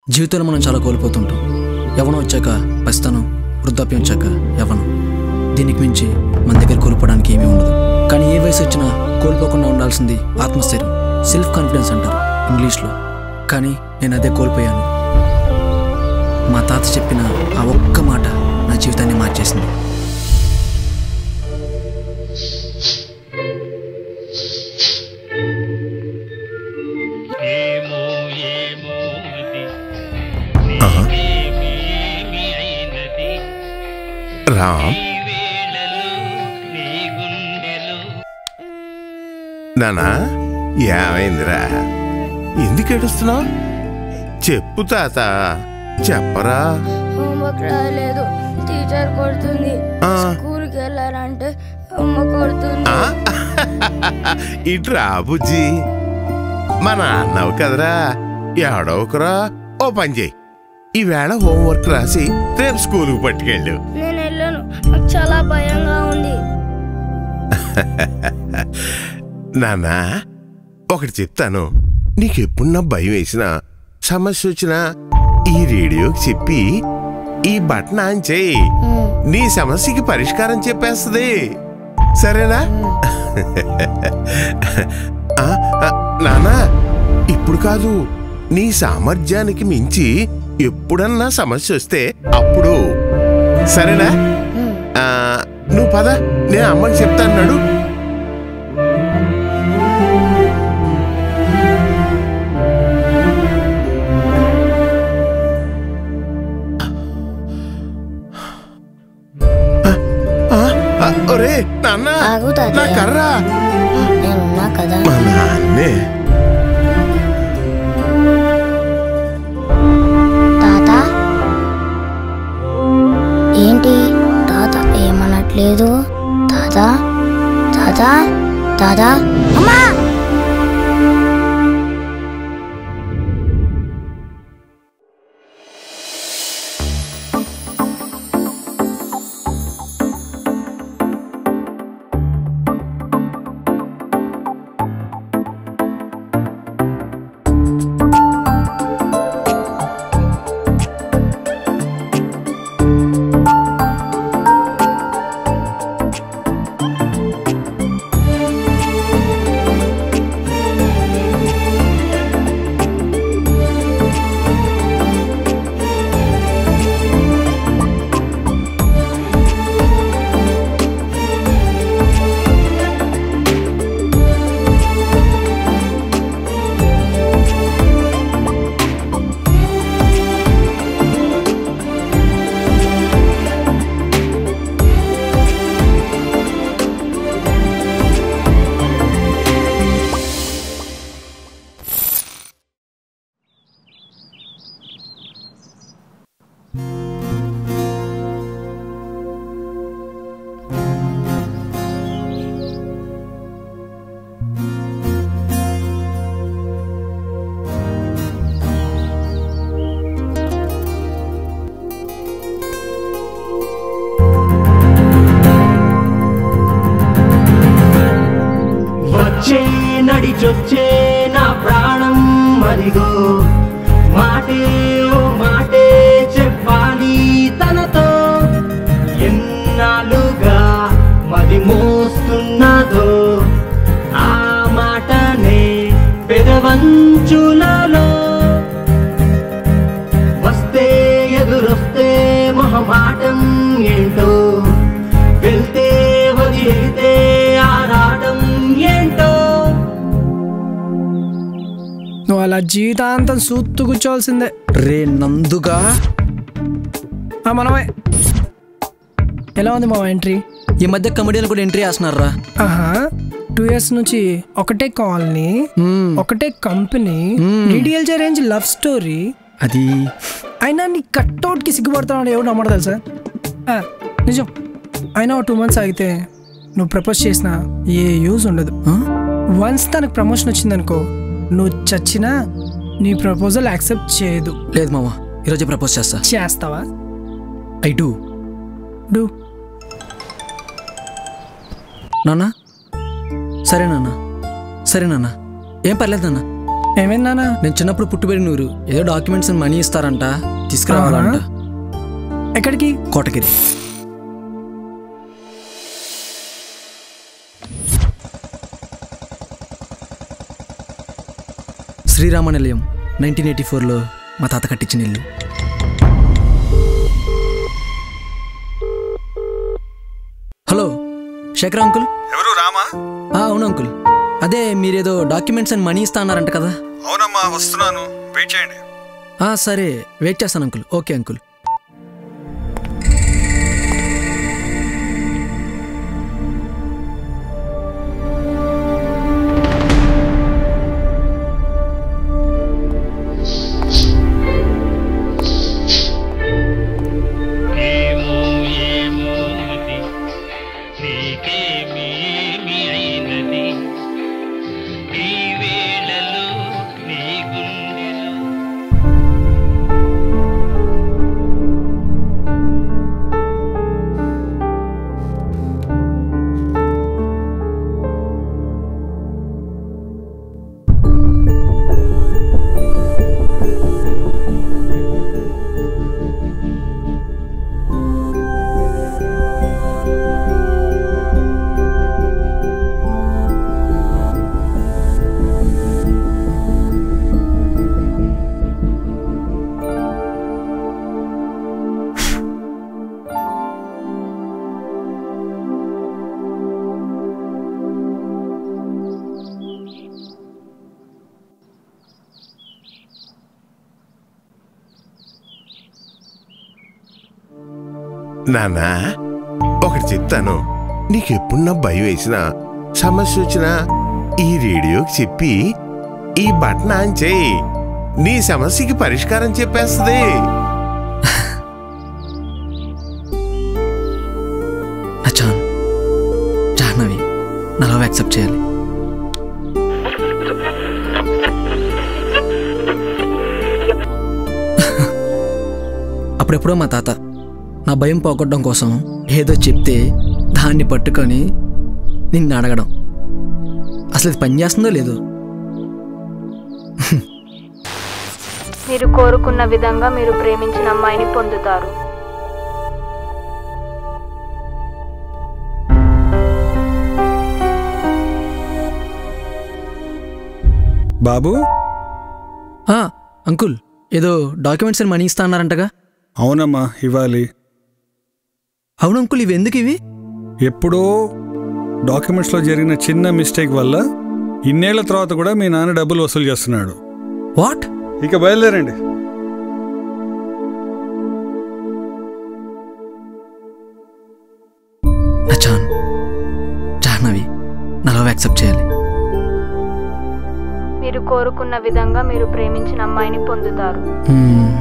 జీవితంలో మనం చాలా కోల్పోతుంటాం యవనం వచ్చాక పసితనం వృద్ధాప్యం వచ్చాక యవనం దీనికి మించి మన దగ్గర కోల్పోవడానికి ఏమీ ఉండదు కానీ ఏ వయసు వచ్చినా కోల్పోకుండా ఉండాల్సింది ఆత్మస్థైర్యం సెల్ఫ్ కాన్ఫిడెన్స్ అంటారు ఇంగ్లీష్లో కానీ నేను అదే కోల్పోయాను మా తాత చెప్పిన ఆ ఒక్క మాట నా జీవితాన్ని మార్చేసింది ఏమో ఏమో ఇది ఆహా. నీకేమేమి అయినది రామ్ ఈ వేళలో నీ గుండెలో నానా ఏమైందిరా ఎందుకు ఏడుస్తున్నావు చెప్పు తాత చెప్పరా హోంవర్క్ రాయలేదు టీచర్ కొడుతుంది ఆ. స్కూల్కి వెళ్ళారంటే అమ్మ కొడుతుంది ఆ? ఇట్రా బుజ్జి మా నాన్నవు కదరా ఏడవకురా ఓ పని చేయి ఈవేళ హోంవర్క్ రాసి రేపు స్కూల్కి పట్టుకెళ్ళు నేను వెళ్ళాను నాకు చాలా భయంగా ఉంది నాన్నా ఒకటి చెప్తాను నీకెప్పుడున్నా భయం వేసినా సమస్య వచ్చినా ఈ రేడియోకి చెప్పి ఈ బటన్ ఆన్ చేయి నీ సమస్యకి పరిష్కారం చెప్పేస్తుంది సరేనా ఆ, ఆ, నానా ఇప్పుడు కాదు నీ సామర్థ్యానికి మించి ఎప్పుడన్నా సమస్య వస్తే అప్పుడు సరేనా ఆ, నువ్వు పద నేను అమ్మకి చెప్తాను నడు ఆ, ఆ, ఒరే నాన్న ఆగు తాతయ్య. నా కర్రా నేనున్నా కదా మా నాన్నే తాత ఏంటి తాత ఏమనట్లేదు తాత తాత తాత అమ్మా వచ్చే నడిచొచ్చే నా ప్రాణం మదిగో మాటే ఓ మాటే చెప్పాలి తనతో ఎన్నాళ్ళుగా మది మోస్తున్నదో ఆ మాటనే పెదవంచులలో వస్తే ఎదురొస్తే మొహమాటం ఏంటో వెళ్తే వదిలేతే ఆరాటం ఏంటో నువ్వు అలా జీవితాంతం సూత్తు కూర్చోవలసిందే రే నందుగా ఆ, మనమే ఎలా ఉంది మా ఎంట్రీ ఈ మధ్య కమెడీలు కూడా ఎంట్రీ వేస్తున్నారా ఆహా టూ ఇయర్స్ నుంచి ఒకటే కాలనీ ఒకటే company DDLJ range love story అది అయినా నీ కట్అవుట్కి సిగ్గుపడుతున్నాడు ఎవరు నమ్మడు తెలుసా ఆ, నిజం అయినా టూ మంత్స్ ఆగితే నువ్వు ప్రపోజ్ చేసినా ఏ యూజ్ ఉండదు ఆ? వన్స్ తనకు ప్రమోషన్ వచ్చిందనుకో నువ్వు చచ్చినా నీ ప్రపోజల్ యాక్సెప్ట్ చేయదు లేదు మామ ఈరోజే ప్రపోజ్ చేస్తా చేస్తావా ఐ డూ డూ నాన్న సరే నాన్న సరే నాన్న ఏం పర్లేదు నాన్న ఏమైంది నాన్న నేను చిన్నప్పుడు పుట్టుబడి నూరు ఏదో డాక్యుమెంట్స్ మనీ ఇస్తారంట తీసుకురావాలంట ఎక్కడికి కోటగిరి శ్రీరామ నిలయం నైన్టీన్ ఎయిటీ ఫోర్లో మా తాత కట్టించిన ఇల్లు హలో శేఖర్ అంకుల్ ఎవరు రామా ఆ, అవును అంకుల్ అదే మీరేదో డాక్యుమెంట్స్ అండ్ మనీ ఇస్తా అన్నారంట కదా అవునమ్మా వస్తున్నాను వెయిట్ చేయండి ఆ, సరే వెయిట్ చేస్తాను అంకుల్ ఓకే అంకుల్ ఏమో ఏమోది నీకేమి ఏమి అయినది ఈ వేళలో నీ గుండెలో నాన్నా ఒకటి చెప్తాను నీకెప్పుడున్నా భయం వేసినా సమస్య వచ్చినా ఈ రేడియోకి చెప్పి ఈ బటన్ ఆన్ చేయి నీ సమస్యకి పరిష్కారం చెప్పేస్తుంది అచాన్ జాహ్నవి నా లవ్ యాక్సెప్ట్ చేయాలి అప్పుడెప్పుడో మా తాత నా భయం పోగొట్టడం కోసం ఏదో చెప్తే దాన్ని పట్టుకొని నిన్ను అడగడం అసలు ఇది పనిచేస్తుందో లేదో మీరు కోరుకున్న విధంగా మీరు ప్రేమించిన అమ్మాయిని పొందుతారు బాబు ఆ, అంకుల్ ఏదో డాక్యుమెంట్స్ అని మనీ ఇస్తా అన్నారంటగా అవునమ్మా ఇవ్వాలి అవును అంకుల్ ఇవి ఎందుకు ఇవి ఎప్పుడో డాక్యుమెంట్స్లో జరిగిన చిన్న మిస్టేక్ వల్ల ఇన్నేళ్ల తర్వాత కూడా మీ నాన్న డబ్బులు వసూలు చేస్తున్నాడు వాట్ ఇక బయలుదేరండి అచాన్ జాహ్నవి నా లవ్ యాక్సెప్ట్ చేయాలి మీరు కోరుకున్న విధంగా మీరు ప్రేమించిన అమ్మాయిని పొందుతారు హ్మ్.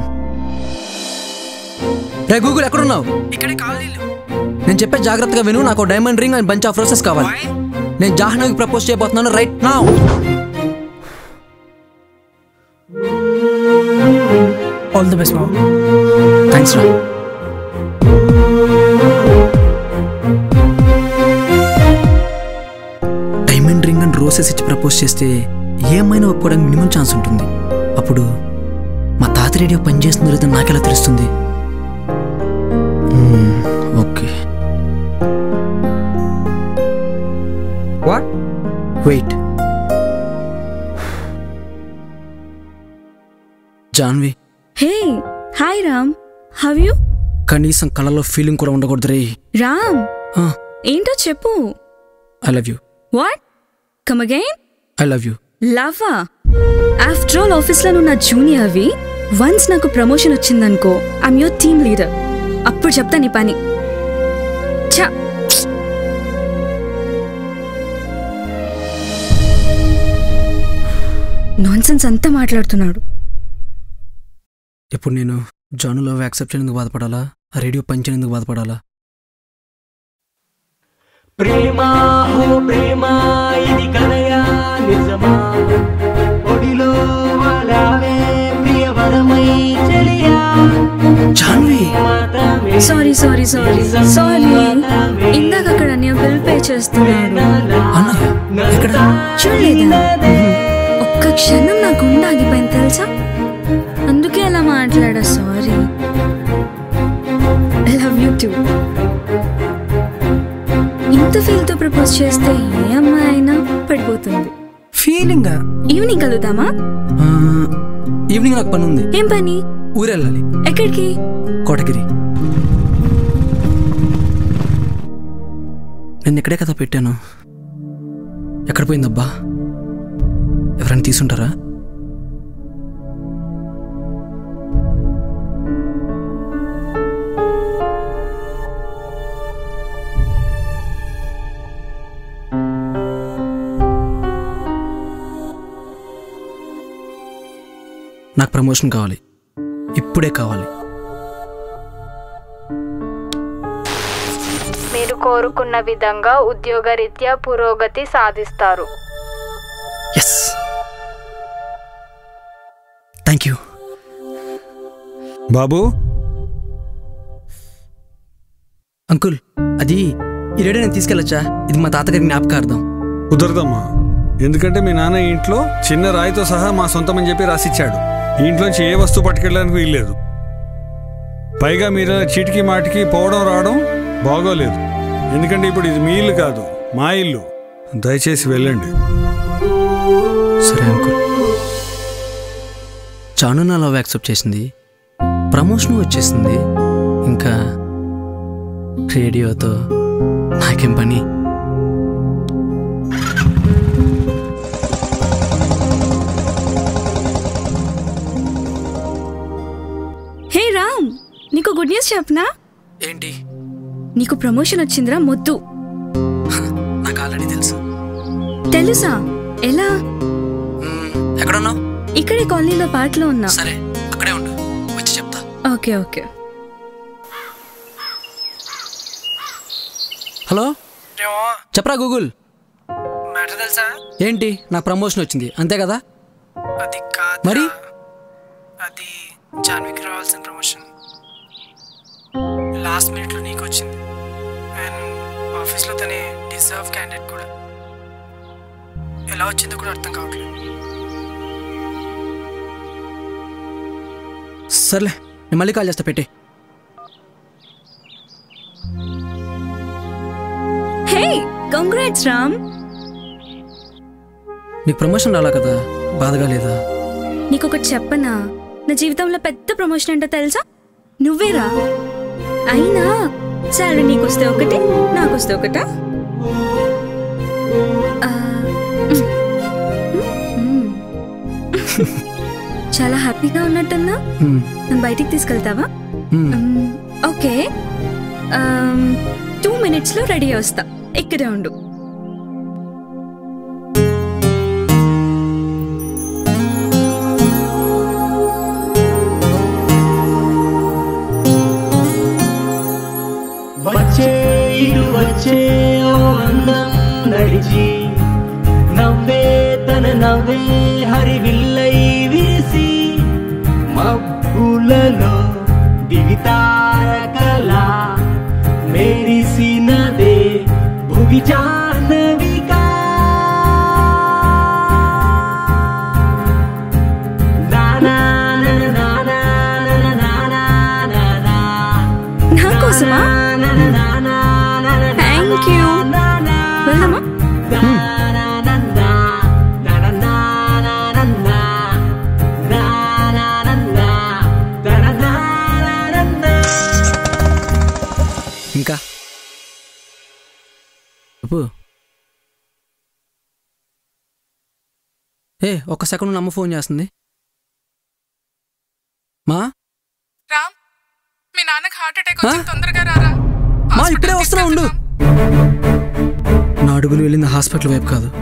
రే గూగుల్ ఎక్కడున్నావు నేను చెప్పే జాగ్రత్తగా విను నాకు diamond ring and bunch of roses కావాలి నేను జాహ్నవికి ప్రపోజ్ చేయబోతున్నాను రైట్ నా ఆల్ ది బెస్ట్ మామ థ్యాంక్స్ రా డైమండ్ రింగ్ అండ్ రోసెస్ ఇచ్చి ప్రపోజ్ చేస్తే ఏమైనా ఒప్పుకోవడానికి మినిమం ఛాన్స్ ఉంటుంది అప్పుడు మా తాత రేడియో పనిచేస్తుందో లేదో నాకెలా తెలుస్తుంది మ్మ్, okay what wait Janvi hey hi Ram how you కనీసం కళలో ఫీలింగ్ కూడా ఉండకూడదు రే రామ్ ఆ, ఏంటో చెప్పు I love you what come again I love you లవ్వా ఆఫ్టర్ ఆల్ ఆఫీస్లో నువ్వు నా జూనియర్వి వన్స్ నాకు ప్రమోషన్ వచ్చిందనుకో ఐమ్ యువర్ టీమ్ లీడర్ అప్పుడు చెప్తా నీ పని ఛా నాన్సెన్స్ అంతా మాట్లాడుతున్నాడు ఇప్పుడు నేను జాను లవ్ యాక్సెప్ట్ చేయనందుకు బాధపడాలా ఆ రేడియో పంచినందుకు బాధపడాలా ప్రేమ ఓ ప్రేమ ఇది కలయా నిజమా ఒడిలో వాలావే ప్రియవరమై చెలియా జాన్వి మాత్రమే సారీ సారీ సారీ సారీ ఇందాక అక్కడ నేను బిల్ పే చేస్తున్నాడు అన్నయ్య ఎక్కడ చూడలేదా ఒక్క క్షణం నా తెలుసా అందుకే అలా మాట్లాడా సారీ లవ్ యూ టూ ఇంత ఫీల్తో ప్రపోజ్ చేస్తే ఏ అమ్మాయి అయినా పడిపోతుంది ఫీలింగ్ ఈవినింగ్ కలుద్దామా ఆ, ఈవినింగ్ నాకు పని ఉంది ఏం పని ఊరెళ్ళాలి ఎక్కడికి కోటగిరి నేను ఇక్కడే కదా పెట్టాను ఎక్కడ పోయిందబ్బా ఎవరైనా తీసుంటారా నాకు ప్రమోషన్ కావాలి ఇప్పుడే కావాలి మీరు కోరుకున్న విధంగా ఉద్యోగరీత్యా పురోగతి సాధిస్తారు ఎస్ థ్యాంక్ యూ బాబు అంకుల్ అది ఈ రేడియో నేను తీసుకెళ్ళొచ్చా ఇది మా తాతగారి జ్ఞాపకార్థం కుదరదమ్మా ఎందుకంటే మీ నాన్న ఈ ఇంట్లో చిన్న రాయితో సహా మా సొంతమని చెప్పి రాసిచ్చాడు ఈ ఇంట్లోంచి ఏ వస్తువు పట్టుకెళ్ళడానికి వీల్లేదు పైగా మీరు ఇలా చీటికి మాటికి పోవడం రావడం బాగోలేదు ఎందుకంటే ఇప్పుడు ఇది మీ ఇల్లు కాదు మా ఇల్లు దయచేసి వెళ్ళండి సరే అంకుల్ చాను నా లవ్ యాక్సెప్ట్ చేసింది ప్రమోషన్ వచ్చేసింది ఇంకా రేడియోతో నాకేం పని హే రామ్ నీకు గుడ్ న్యూస్ చెప్పనా ఏంటి నీకు ప్రమోషన్ వచ్చిందిరా మొద్దు నాకు ఆల్రెడీ తెలుసు తెలుసా ఎలా ఎక్కడున్నావు ఇక్కడే కాలనీలో పాటలో ఉన్నా సరే అక్కడే ఉండు వచ్చి చెప్తా ఓకే ఓకే హలో చెప్పరా గూగుల్ మ్యాటర్ తెలుసా ఏంటి నాకు ప్రమోషన్ వచ్చింది అంతే కదా అది కాదు మరి అది జాన్వికి రావాల్సిన ప్రమోషన్ లాస్ట్ మినిట్లో నీకు వచ్చింది అండ్ ఆఫీస్లో తనే డిజర్వ్ క్యాండిడేట్ కూడా ఎలా వచ్చిందో కూడా అర్థం కావట్లేదు సర్లే నేను మళ్ళీ కాల్ చేస్తా పెట్టి హే కంగ్రాట్స్ రామ్ నీకు ప్రమోషన్ రాలా కదా బాధగా లేదా నీకొకటి చెప్పనా నా జీవితంలో పెద్ద ప్రమోషన్ ఏంటో తెలుసా నువ్వేరా అయినా సాలరీ నీకొస్తే ఒకటి నాకొస్తే ఒకటా ఆ, మ్, మ్. చాలా హ్యాపీగా ఉన్నట్టున్నా హ్మ్, నన్ను బయటికి తీసుకెళ్తావా హ్మ్. మ్, ఓకే టూ మినిట్స్లో రెడీ వస్తా ఇక్కడే ఉండు వచ్చే ఇటు వచ్చే ఓ అందం నడిచి నవ్వే తన నవ్వే హరివిల్లై విరిసి మబ్బులలో దివితారకల మెరిసినదే భువి జాహ్నవిగా నానా నానా నానా నానా నానా నా కోసమా థ్యాంక్ యూ వెళ్దామా ఇంకా చెప్పు ఏ ఒక్క సెకండ్ అమ్మ ఫోన్ చేస్తుంది మా రామ్ మీ నాన్నకి హార్ట్ అటాక్ వచ్చింది తొందరగా రారా మా ఇప్పుడే వస్తున్నా ఉండు నా అడుగులు వెళ్ళింది హాస్పిటల్ వైపు కాదు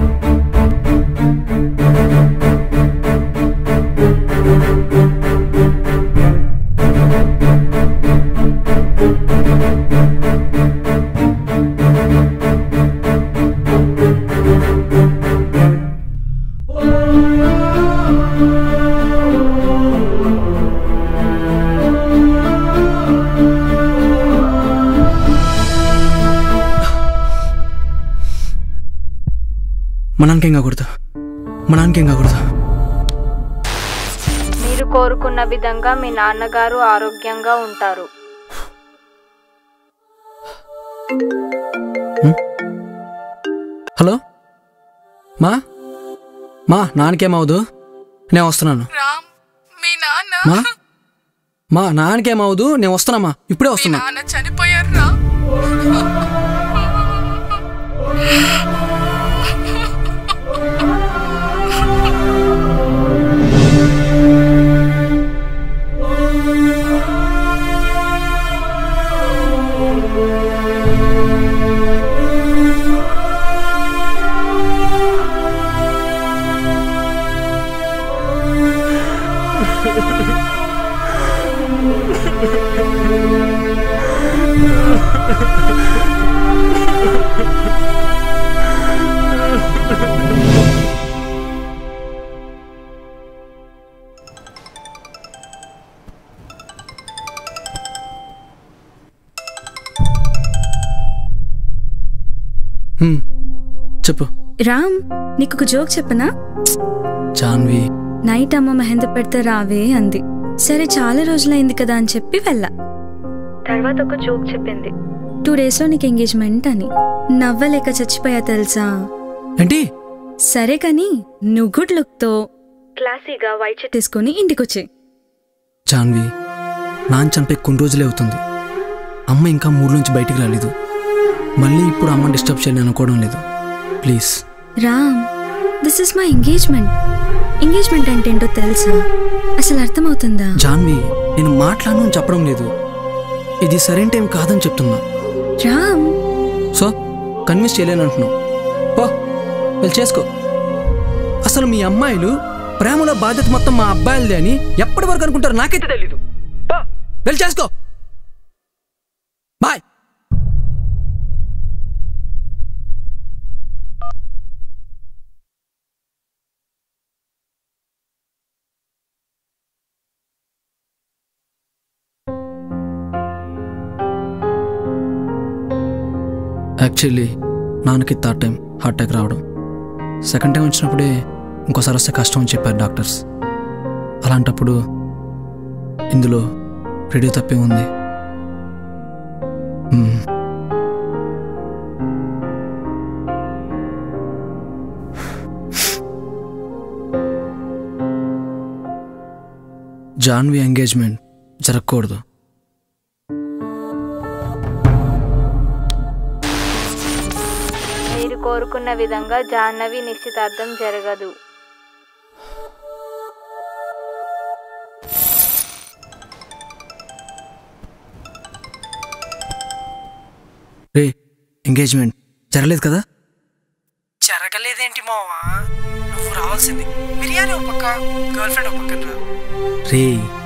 మా నాన్నకేం కాకూడదు మా నాన్నకేం కాకూడదు మీరు కోరుకున్న విధంగా మీ నాన్నగారు ఆరోగ్యంగా ఉంటారు హలో మా మా నాన్నకేమవదు నేను వస్తున్నాను రామ్ మీ నాన్న మా మా నాన్నకేమవదు నేను వస్తున్నామా ఇప్పుడే మీ వస్తున్నా నాన్న చనిపోయారు రా హ్మ్, చెప్పు రామ్ నీకు ఒక జోక్ చెప్పనా జాన్వి నైట్ అమ్మ మెహందీ పెడితే రావే అంది సరే చాలా రోజులైంది కదా అని చెప్పి వెళ్ళా తర్వాత ఒక జోక్ చెప్పింది టూ డేస్లో నీకు ఎంగేజ్మెంట్ అని నవ్వలేక చచ్చిపోయా తెలుసా ఏంటి సరే కానీ నువ్వు గుడ్ లుక్తో క్లాసీగా వైట్ షర్ట్ తీసుకొని ఇంటికొచ్చే జాన్వి నాన్న చనిపోయి కొన్ని రోజులే అవుతుంది అమ్మ ఇంకా మూడు నుంచి బయటికి రాలేదు మళ్ళీ ఇప్పుడు అమ్మని డిస్టర్బ్ చేయాలని అనుకోవడం లేదు please Ram this is my engagement engagement అంటే ఏంటో తెలుసా అసలు అర్థమవుతుందా జాన్వి నేను మాట్లాడను అని చెప్పడం లేదు ఇది సరైన టైం కాదని చెప్తున్నా రామ్ సో కన్విన్స్ చేయలేను అంటున్నావు పో వెళ్ళి చేసుకో అసలు మీ అమ్మాయిలు ప్రేమలో బాధ్యత మొత్తం మా అబ్బాయిలదే అని ఎప్పటి వరకు అనుకుంటారు నాకైతే తెలీదు పో వెళ్ళి చేసుకో బాయ్ యాక్చువల్లీ నాన్నకి థర్డ్ టైం హార్ట్ అటాక్ రావడం సెకండ్ టైం వచ్చినప్పుడే ఇంకోసారి వస్తే కష్టం అని చెప్పారు డాక్టర్స్ అలాంటప్పుడు ఇందులో రేడియో తప్పే ఉంది మ్మ్. జాన్వి ఎంగేజ్మెంట్ జరగకూడదు మీరు కోరుకున్న విధంగా జాహ్నవి నిశ్చితార్థం జరగదు రే ఎంగేజ్మెంట్ జరగలేదు కదా జరగలేదేంటి మావా నువ్వు రావాల్సింది బిర్యానీ ఒక పక్క గర్ల్ ఫ్రెండ్ ఒక పక్కన రా రే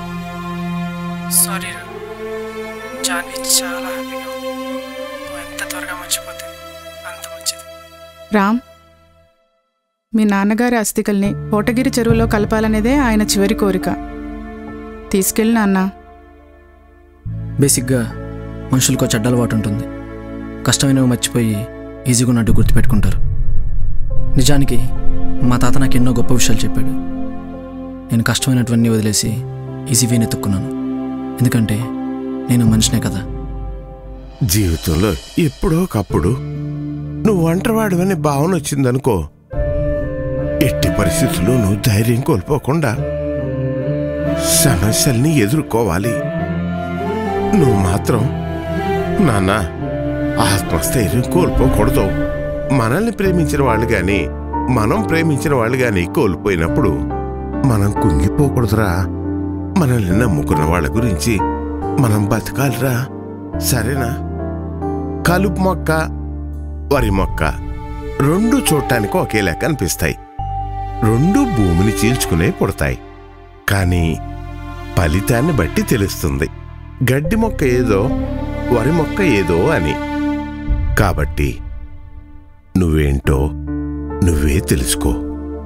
సారీ రా జాన్వి చాలా హ్యాపీగా ఉంది నువ్వు ఎంత త్వరగా మర్చిపోతే అంత మంచిది రామ్ మీ నాన్నగారి అస్థికల్ని కోటగిరి చెరువులో కలపాలనేదే ఆయన చివరి కోరిక తీసుకెళ్ళి నాన్న బేసిక్గా మనుషులకు చెడ్డ అలవాటు ఉంటుంది కష్టమైనవి మర్చిపోయి ఈజీగా ఉన్నట్టు గుర్తుపెట్టుకుంటారు నిజానికి మా తాత నాకు ఎన్నో గొప్ప విషయాలు చెప్పాడు నేను కష్టమైనటువన్నీ వదిలేసి ఈజీ వేని ఎత్తుక్కున్నాను ఎందుకంటే నేను మనిషినే కదా జీవితంలో ఎప్పుడో ఒకప్పుడు నువ్వు ఒంటరివాడివని భావన వచ్చిందనుకో ఎట్టి పరిస్థితుల్లో నువ్వు ధైర్యం కోల్పోకుండా సమస్యల్ని ఎదుర్కోవాలి నువ్వు మాత్రం నాన్న ఆత్మస్థైర్యం కోల్పోకూడదు మనల్ని ప్రేమించిన వాళ్ళు గాని మనం ప్రేమించిన వాళ్ళు గాని కోల్పోయినప్పుడు మనం కుంగిపోకూడదురా మనల్ని నమ్ముకున్న వాళ్ళ గురించి మనం బతకాలిరా సరేనా కలుపు మొక్క వరి మొక్క రెండు చూడటానికి ఒకేలా కనిపిస్తాయి రెండు భూమిని చీల్చుకునే పుడతాయి కానీ ఫలితాన్ని బట్టి తెలుస్తుంది గడ్డి మొక్క ఏదో వరి మొక్క ఏదో అని కాబట్టి నువ్వేంటో నువ్వే తెలుసుకో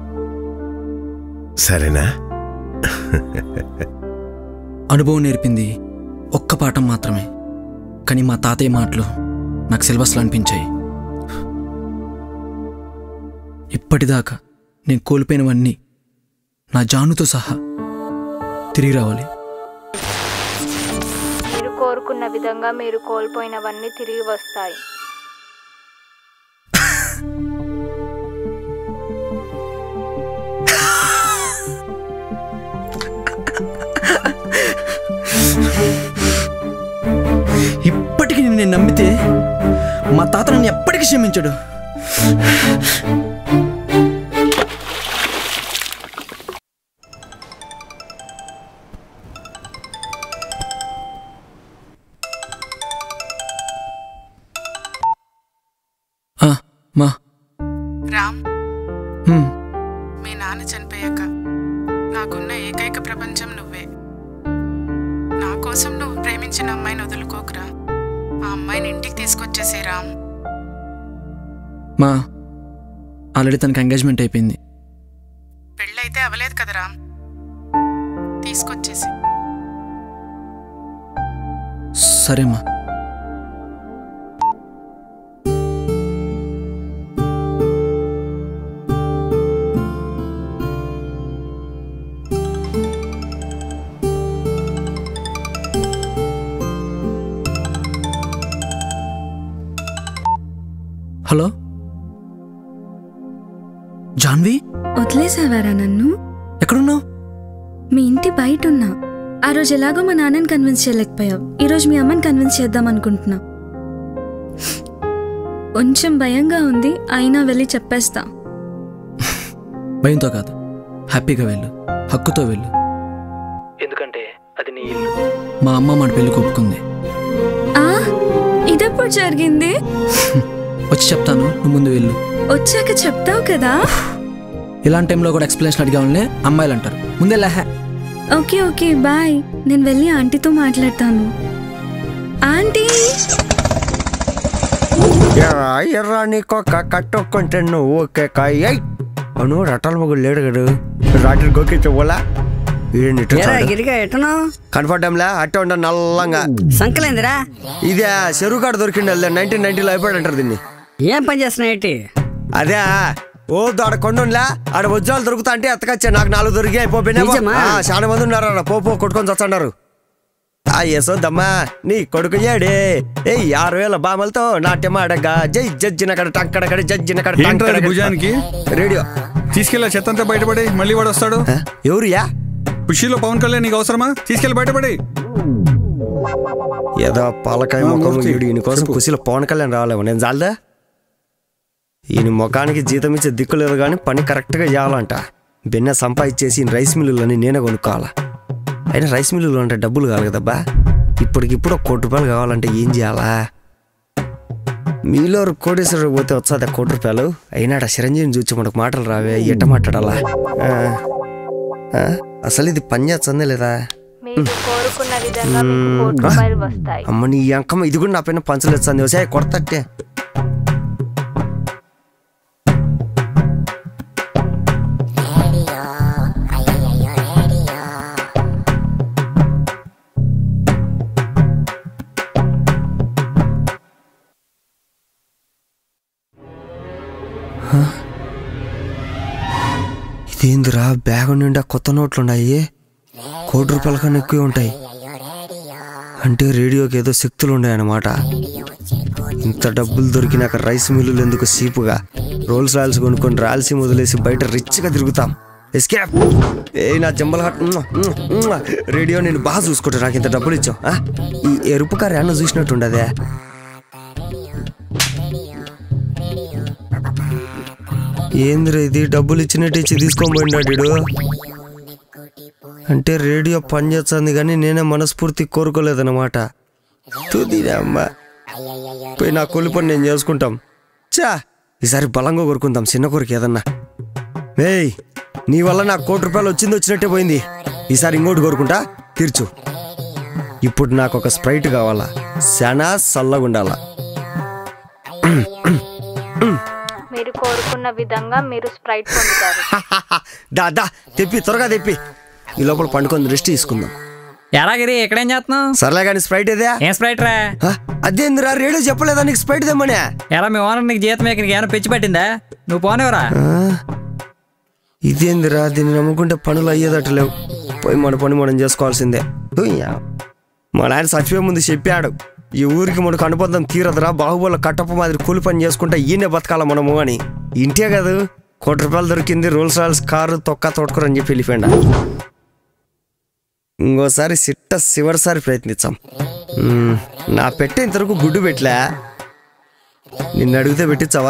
సరేనా అనుభవం నేర్పింది ఒక్క పాఠం మాత్రమే కానీ మా తాతయ్య మాటలు నాకు సిలబస్లో అనిపించాయి ఇప్పటిదాకా నేను కోల్పోయినవన్నీ నా జానుతో సహా తిరిగి రావాలి మీరు కోరుకున్న విధంగా మీరు కోల్పోయినవన్నీ తిరిగి వస్తాయి ఇప్పటికీ నేను నమ్మితే మా తాత నన్ను ఎప్పటికీ క్షమించడు ఆ, మా రామ్ హ్మ్, మీ నాన్న చనిపోయాక నాకున్న ఏకైక ప్రపంచం నువ్వే నా కోసం నువ్వు ప్రేమించిన అమ్మాయిని వదులుకోకురా ఆ అమ్మాయిని ఇంటికి తీసుకొచ్చేసే రామ్ మా ఆల్రెడీ తనకి ఎంగేజ్మెంట్ అయిపోయింది పెళ్ళైతే అవ్వలేదు కదా రామ్ తీసుకొచ్చేసి సరేమ్మా హలో జాన్వి వదిలేసావారా నన్ను ఎక్కడున్నావు మీ ఇంటి బయట ఉన్నా ఆ రోజు ఎలాగో మా నాన్నని కన్విన్స్ చేయలేకపోయావు ఈ రోజు మీ అమ్మని కన్విన్స్ చేద్దాం అనుకుంటున్నా కొంచెం భయంగా ఉంది అయినా వెళ్ళి చెప్పేస్తా భయంతో కాదు హ్యాపీగా వెళ్ళు హక్కుతో వెళ్ళు ఎందుకంటే అది నీ ఇల్లు మా అమ్మ మన పెళ్లికి ఒప్పుకుంది ఆ ఇదెప్పుడు జరిగింది వచ్చి చెప్తాను నువ్వు ముందు వెళ్ళు వచ్చాక చెప్తావు కదా ఇలాంటి టైంలో కూడా ఎక్స్ప్లెనేషన్ అడిగామని అమ్మాయిలు అంటారు ముందే లహ ఓకే ఓకే బాయ్ నేను వెళ్ళి ఆంటీతో మాట్లాడతాను ఆంటీ ఎర్రా ఎర్రా నీకొక్క కట్టొక్కుంటే నువ్వు ఓకే కాయ అవును రట్టాల మొగుడు లేడు గడు రాత్రి గోకి చెప్పోలా ఏరా గిరిగా ఎట్టను కనపడ్డంలే అట్టే ఉండ నల్లంగా సంకలేందిరా ఇదే చెరువు కాడ దొరికిండి నైన్టీన్ నైన్టీలో అయిపోయాడు అంటారు దీన్ని ఏం పని చేస్తున్నావు ఏంటి అదే ఓ ఆడ కొండలా ఆడ వజ్రాలు దొరుకుతా అంటే ఎత్తకొచ్చా నాకు నాలుగు దొరికి అయిపోయినా నిజమా? చాలా మంది ఉన్నారు ఆడ పో పో కొట్టుకొని చచ్చన్నారు ఆ యశోదమ్మా నీ కొడుకు ఏడే ఏయ్ ఆరు వేల బామలతో నాట్యం ఆడగా జై జడ్జిన కడ టంకడకడ జడ్జిన కడ ఏంట్రా అది టంకడకడ. భుజానికి రేడియో తీసుకెళ్ళా చెత్తంతా బయటపడి మళ్ళీ వాడు వస్తాడు ఎవరుయా ఖుషీలో పవన్ కళ్యాణ్ నీకు అవసరమా తీసుకెళ్ళి బయటపడి ఏదో పాలకాయ ఆ, ముఖం మూర్తి, ఈడు ఈయన కోసం చెప్పు. కుశీలో పవన్ కళ్యాణ్ రాలేము నేను జాలదా ఈయన ముఖానికి జీతం ఇచ్చే దిక్కు లేదు కానీ పని కరెక్ట్గా చేయాలంట బిన్న సంపాదించేసి ఈయన రైస్ మిల్లులని నేనే కొనుక్కోవాలా అయినా రైస్ మిల్లులు అంటే డబ్బులు కావాలి కదబ్బా ఇప్పటికిప్పుడు ఒక కోటి రూపాయలు కావాలంటే ఏం చేయాలా మీలో కోటేశ్వరుడు పోతే వచ్చాది కోటి రూపాయలు అయినాడ చిరంజీవిని చూచి మనకు మాటలు రావే ఎట్ట మాట్లాడాలా ఆ, ఆ, అసలు ఇది పని చేస్తుందే లేదా మీరు కోరుకున్న విధంగా మీకు కోటి రూపాయలు వస్తాయి అమ్మ నీ అంకమ్మ ఇది కూడా నా పైన పంచలేస్తుంది వసే కొడతట్టే ఇదేందిరా బ్యాగ్ నిండా కొత్త నోట్లు ఉన్నాయి కోటి రూపాయల కన్నా ఎక్కువ ఉంటాయి అంటే రేడియోకి ఏదో శక్తులు ఉన్నాయన్నమాట ఇంత డబ్బులు దొరికినాక రైస్ మిల్లులు ఎందుకు సీపుగా రోల్స్ రాయల్స్ కొనుక్కొని రాయలసీమ వదిలేసి బయట రిచ్గా తిరుగుతాం ఎస్కేప్ ఏ నా జంబల్ హట్ మ్మ్, మ్మ్, మ్మ్. రేడియో నేను బాగా చూసుకుంటా నాకు ఇంత డబ్బులు ఇచ్చావు ఆ? ఈ ఎరుపు కారు ఏమన్నా చూసినట్టుండదే ఏందిరా ఇది డబ్బులు ఇచ్చినట్టు ఇచ్చి తీసుకొని పోయినాడు ఈడు. అంటే రేడియో పనిచేస్తుంది కానీ నేనే మనస్ఫూర్తి కోరుకోలేదన్నమాట తుదిరా అమ్మ పోయి నా కూలి పని నేను చేసుకుంటాం చా ఈసారి బలంగా కోరుకుందాం చిన్న కోరిక ఏదన్నా ఏయ్ నీ వల్ల నాకు కోటి రూపాయలు వచ్చింది వచ్చినట్టే పోయింది ఈసారి ఇంకోటి కోరుకుంటా తీర్చు ఇప్పుడు నాకు ఒక స్ప్రైట్ కావాలా శానా చల్లగుండాలా మీరు కోరుకున్న విధంగా మీరు స్ప్రైట్ పొందుతారు దా దా తెప్పి త్వరగా తెప్పి ఈ లోపల పండుకొని రెస్ట్ తీసుకుందాం ఎలాగిరి ఎక్కడేం చేస్తున్నావు సర్లే కానీ స్ప్రైట్ ఏదే ఏం స్ప్రైట్ రా అదేందిరా రేడియో చెప్పలేదా నీకు స్ప్రైట్ తెమ్మనే ఎలా మీ ఓనర్ నీకు జీతం నీకు ఏమైనా పిచ్చి పట్టిందా నువ్వు పోనేవరా ఆ? ఇదేందిరా దీన్ని నమ్ముకుంటే పనులు అయ్యేదట లేవు పోయి మన పని మనం చేసుకోవాల్సిందే ఉయ్యా. మా నాయన చచ్చిపోయే ముందు చెప్పాడు ఈ ఊరికి మనకు అనుబంధం తీరదురా బాహుబలి కట్టప్ప మాదిరి కూలి పని చేసుకుంటే ఈయనే బతకాల మనము అని ఇంటే కాదు కోటి రూపాయలు దొరికింది రోల్స్ రాయల్స్ కారు తొక్క తోడుకోరని చెప్పి వెళ్ళిపోయిండా ఇంకోసారి సిట్ట చివరిసారి ప్రయత్నించాం మ్మ్, నా పెట్టే ఇంతవరకు గుడ్డు పెట్టలే నిన్ను అడిగితే పెట్టించావా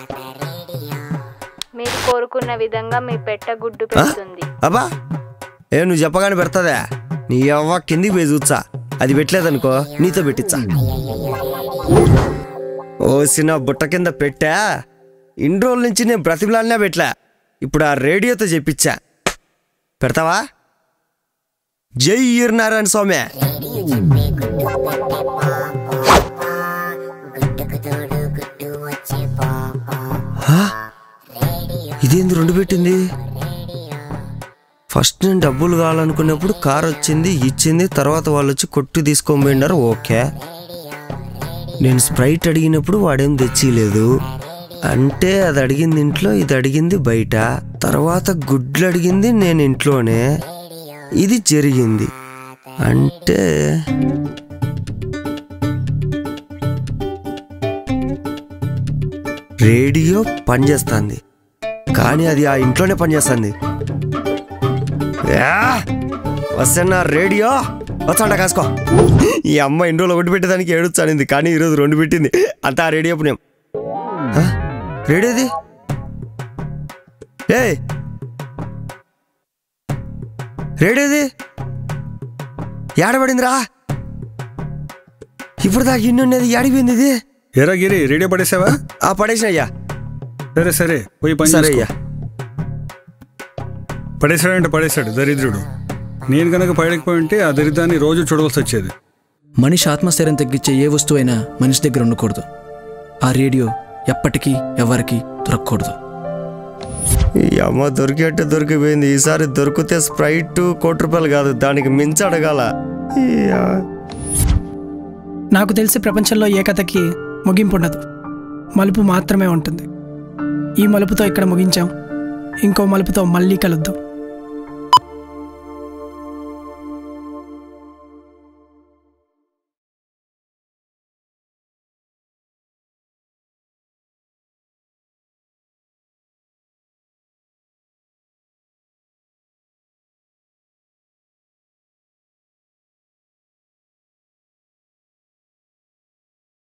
మీరు కోరుకున్న విధంగా మీ పెట్ట గుడ్డు పెడుతుంది అబ్బా ఏ నువ్వు చెప్పగానే పెడతదా నీ అవ్వ కిందికి పోయి చూచ్చా అది పెట్టలేదనుకో నీతో పెట్టించా ఓసిన బుట్ట కింద పెట్టా ఇన్ని రోజుల నుంచి నేను బ్రతిమలాడినా పెట్టలే ఇప్పుడు ఆ రేడియోతో చెప్పించా పెడతావా జై ఈర్నారాయణ స్వామి హా? ఇదేంది రెండు పెట్టింది ఫస్ట్ నేను డబ్బులు కావాలనుకున్నప్పుడు కార్ వచ్చింది ఇచ్చింది తర్వాత వాళ్ళు వచ్చి కొట్టు తీసుకొని పోయినారు ఓకే నేను స్ప్రైట్ అడిగినప్పుడు వాడేం తెచ్చిలేదు అంటే అది అడిగింది ఇంట్లో ఇది అడిగింది బయట తర్వాత గుడ్లు అడిగింది నేను ఇంట్లోనే ఇది జరిగింది అంటే రేడియో పనిచేస్తుంది కానీ అది ఆ ఇంట్లోనే పనిచేస్తుంది వస్తే నా రేడియో వచ్చాంట కాసుకో ఈ అమ్మ ఇన్ని రోజులు ఒకటి పెట్టేదానికి ఏడుచానింది కానీ ఈరోజు రెండు పెట్టింది అంతా ఆ రేడియో పుణ్యం ఆ? రేడియోది ఏ రేడియోది ఏడబడిందిరా ఇప్పుడు దాకా ఇన్ని ఉన్నది ఏడిపోయింది ఇది ఎరా గిరి రేడియో పడేసావా ఆ పడేసిన అయ్యా సరే సరే పోయి పని సరే చేసుకో. అయ్యా పడేశాడంటే పడేశాడు దరిద్రుడు నేను కనుక పడకపోయి ఉంటే ఆ దరిద్రాన్ని రోజు చూడవలసి వచ్చేది మనిషి ఆత్మస్థైర్యం తగ్గించే ఏ వస్తువైనా మనిషి దగ్గర ఉండకూడదు ఆ రేడియో ఎప్పటికీ ఎవరికి దొరకకూడదు ఈ అమ్మ దొరికేట్టు దొరికిపోయింది ఈసారి దొరికితే స్ప్రైట్ కోటి రూపాయలు కాదు దానికి మించి అడగాల ఈయా. నాకు తెలిసి ప్రపంచంలో ఏ కథకి ముగింపు ఉండదు మలుపు మాత్రమే ఉంటుంది ఈ మలుపుతో ఇక్కడ ముగించాం ఇంకో మలుపుతో మళ్ళీ కలుద్దాం